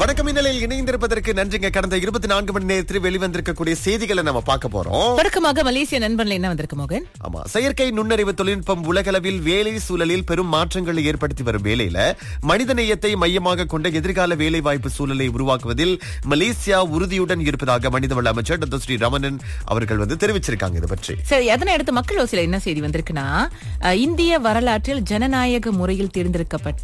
வணக்கம் இந்நிலையில் இணைந்திருப்பதற்கு நன்றிங்க கடந்த இருபத்தி நான்கு மணி நேரத்தில் வெளிவந்திருக்கக்கூடிய செய்திகளை நம்ம பார்க்க போறோம் தொடக்கமாக மலேசிய நண்பன்ல என்ன வந்திருக்கு மோகன் ஆமா செயற்கை நுண்ணறிவு தொழில்நுட்பம் உலகளவில் வேலை சூழலில் பெரும் மாற்றங்களை ஏற்படுத்தி வரும் வேளையில மனித நேயத்தை மையமாக கொண்ட எதிர்கால வேலை வாய்ப்பு சூழலை உருவாக்குவதில் மலேசியா உறுதியுடன் இருப்பதாக மனிதவள அமைச்சர் டாக்டர் ஸ்ரீ ரமணன் அவர்கள் வந்து தெரிவிச்சிருக்காங்க இது பற்றி சரி அதனை அடுத்து மக்கள் ஓசில என்ன செய்தி வந்திருக்குன்னா அஹ், இந்திய வரலாற்றில் ஜனநாயக முறையில் தேர்ந்தெடுக்கப்பட்ட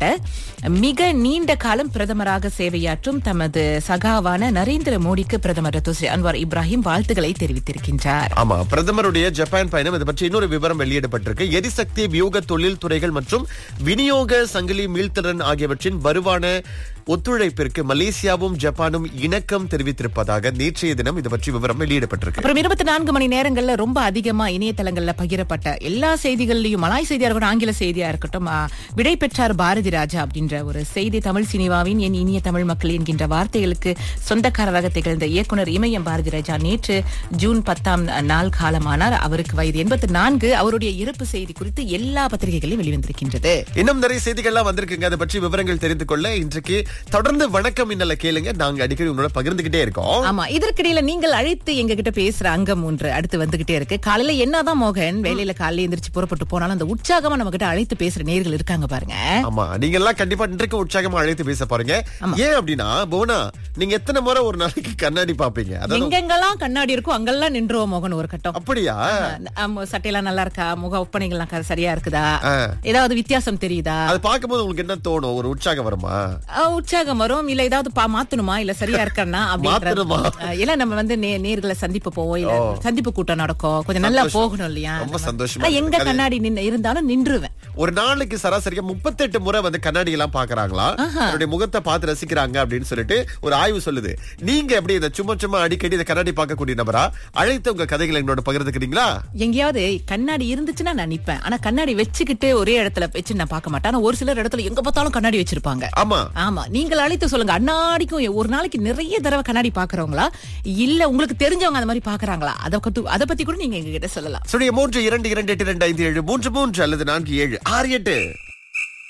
மிக நீண்ட காலம் பிரதமராக சேவையாற்றும் தமது சகாவான நரேந்திர மோடிக்கு பிரதமர் டாக்டர் ஸ்ரீ அன்வார் இப்ராஹிம் வாழ்த்துக்களை தெரிவித்திருக்கின்றார் ஆமா பிரதமருடைய ஜப்பான் பயணம் இது பற்றி இன்னொரு விவரம் வெளியிடப்பட்டிருக்கு எரிசக்தி வியூக தொழில் துறைகள் மற்றும் விநியோக சங்கிலி மீள்திறன் ஆகியவற்றின் வருவான ஒத்துழைப்பிற்கு மலேசியாவும் ஜப்பானும் இணக்கம் தெரிவித்திருப்பதாக நேற்றைய தினம் இது பற்றி விவரம் வெளியிடப்பட்டிருக்கு அப்புறம் இருபத்தி நான்கு மணி நேரங்கள்ல ரொம்ப அதிகமா இணையதளங்கள்ல பகிரப்பட்ட எல்லா செய்திகள்லயும் மலாய் செய்தியா இருக்கட்டும் ஆங்கில செய்தியா இருக்கட்டும் ஆ, விடை பெற்றார் பாரதி ராஜா அப்படின்ற ஒரு செய்தி தமிழ் சினிமாவின் என் இனிய தமிழ் மக்கள் என்கின்ற வார்த்தைகளுக்கு சொந்தக்காரராக திகழ்ந்த இயக்குனர் இமயம் பாரதி ராஜா நேற்று ஜூன் பத்தாம் நாள் காலமானார் அவருக்கு வயது எண்பத்தி நான்கு அவருடைய இறப்பு செய்தி குறித்து எல்லா பத்திரிகைகளிலும் வெளிவந்திருக்கின்றது இன்னும் நிறைய செய்திகள்லாம் வந்திருக்குங்க அதை பற்றி விவரங்கள் தெரிந்து கொள்ள இன்றைக்கு தொடர்ந்து வணக்கம் இன்னல கேளுங்க நாங்க அடிக்கடி உங்களோட பகிர்ந்துகிட்டே இருக்கோம் ஆமா இதற்கிடையில நீங்கள் அழைத்து எங்க கிட்ட பேசுற அங்கம் ஒன்று அடுத்து வந்துகிட்டே இருக்கு காலையில என்னதான் மோகன் வேலையில காலையில எந்திரிச்சு புறப்பட்டு போனாலும் அந்த உற்சாகமா நம்ம கிட்ட அழைத்து பேசுற நேர்கள் இருக்காங்க பாருங்க ஆமா நீங்க எல்லாம் கண்டிப்பா இன்றைக்கு உற்சாகமா அழைத்து பேச பாருங்க ஏன் அப்படின்னா போனா நீங்க எத்தனை முறை ஒரு நாளைக்கு கண்ணாடி பாப்பீங்க அதாவது எங்கெங்கெல்லாம் கண்ணாடி இருக்கோ அங்கெல்லாம் நின்றுவோம் மோகன் ஒரு கட்டம் அப்படியா ஆமா, சட்டையெல்லாம் நல்லா இருக்கா முக ஒப்பனைகள்லாம் க- சரியா இருக்குதா ஆ. ஏதாவது வித்தியாசம் தெரியுதா அது பார்க்கும்போது உங்களுக்கு என்ன தோணும் ஒரு உற்சாகம் வருமா ஆ, உற்சாகம் வரும் இல்ல ஏதாவது பா- மாத்தணுமா இல்ல சரியா இருக்கா மாத்தணுமா? இல்ல நம்ம வந்து நே- நேர்களை சந்திப்பு போவோம் இல்ல சந்திப்பு கூட்டம் நடக்கும் கொஞ்சம் நல்லா சந்தோஷம். போகணும் இல்லையா ரொம்ப சந்தோஷமா ஆனா, எங்க இருக்கு. கண்ணாடி நின்னு இருந்தாலும் நின்றுவேன் ஒரு நாளைக்கு சராசரியா முப்பத்தெட்டு முறை வந்து கண்ணாடி எல்லாம் பாக்குறாங்களா அவருடைய முகத்தை பார்த்து ரசிக்கிறாங்க அப்படின்னு சொல்லிட்டு ஒரு ஆய்வு சொல்லுது நீங்க எப்படி இந்த சும்மா சும்மா அடிக்கடி இந்த கண்ணாடி பார்க்கக்கூடிய நபரா அழைத்து உங்க கதைகளை எங்களோட பகிர்ந்துக்கிறீங்களா எங்கேயாவது கண்ணாடி இருந்துச்சுன்னா நான் நிப்பேன் ஆனா கண்ணாடி வச்சுக்கிட்டு ஒரே இடத்துல வச்சு நான் பார்க்க மாட்டேன் ஆனா ஒரு சிலர் இடத்துல எங்க பார்த்தாலும் கண்ணாடி வச்சிருப்பாங்க ஆமா ஆமா நீங்கள் அழைத்து சொல்லுங்க அண்ணாடிக்கும் ஒரு நாளைக்கு நிறைய தடவை கண்ணாடி பாக்குறவங்களா இல்ல உங்களுக்கு தெரிஞ்சவங்க அந்த மாதிரி பாக்குறாங்களா அத பத்தி அத பத்தி கூட நீங்க எங்க கிட்ட சொல்லலாம் சுழிய மூன்று இரண்டு இரண்டு எட்டு இரண்டு ஐந்து ஏழு மூன்று மூன்று அல்லது நான்கு ஏழு ஆறு எட்டு